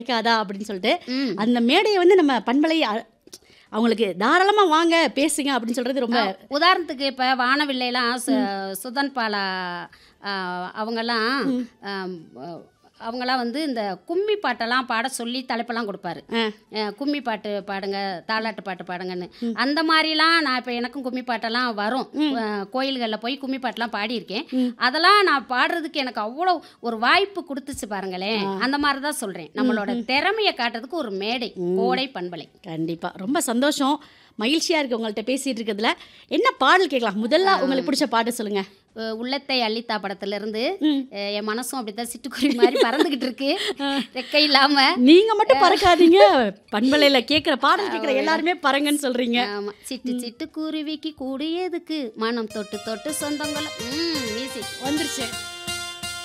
கிடைக்காதா அப்படின்னு சொல்லிட்டு ம். அந்த மேடையை வந்து நம்ம பண்பலை அ- அவங்களுக்கு தாராளமா வாங்க பேசுங்க அப்படின்னு சொல்றது ரொம்ப உதாரணத்துக்கு இப்போ வானவில்லைலாம் சு- சுதன் பாலா ஆ, அவங்கெல்லாம் ஆம், அவங்கெல்லாம் வந்து இந்த கும்மி பாட்டெல்லாம் பாட சொல்லி தலைப்பெல்லாம் கொடுப்பாரு ஆ. அஹ், கும்மி பாட்டு பாடுங்க தாலாட்டு பாட்டு பாடுங்கன்னு அந்த மாதிரிலாம் நான் இப்போ எனக்கும் கும்மி பாட்டெல்லாம் வரும் கோயில்களில் போய் கும்மி பாட்டெல்லாம் பாடியிருக்கேன் அதெல்லாம் நான் பாடுறதுக்கு எனக்கு அவ்வளோ ஒரு வாய்ப்பு கொடுத்துச்சு பாருங்களேன் அந்த மாதிரி தான் சொல்கிறேன் நம்மளோட திறமையை காட்டுறதுக்கு ஒரு மேடை கோடை பண்பலை கண்டிப்பா ரொம்ப சந்தோஷம் மகிழ்ச்சியா இருக்கு உங்கள்ட்ட பேசிட்டு இருக்கிறதுல என்ன பாடல் கேட்கலாம் முதல்ல உங்களுக்கு பிடிச்ச பாட்டு சொல்லுங்க அஹ் உள்ளத்தை அள்ளித்தா படத்துல இருந்து ம். அஹ் என் மனசும் அப்படித்தான் சிட்டுக்குருவி மாதிரி பறந்துகிட்டு இருக்கு ரெக்கை இல்லாம நீங்க மட்டும் பறக்காதீங்க பண்பலையில கேட்குற பாடல் கேட்குற எல்லாருமே பறங்கன்னு சொல்றீங்க ஆமா சிட்டு சிட்டு குருவிக்கு கூடியதுக்கு மனம் தொட்டு தொட்டு சொந்தங்கள ம் மியூசிக் வந்துருச்சு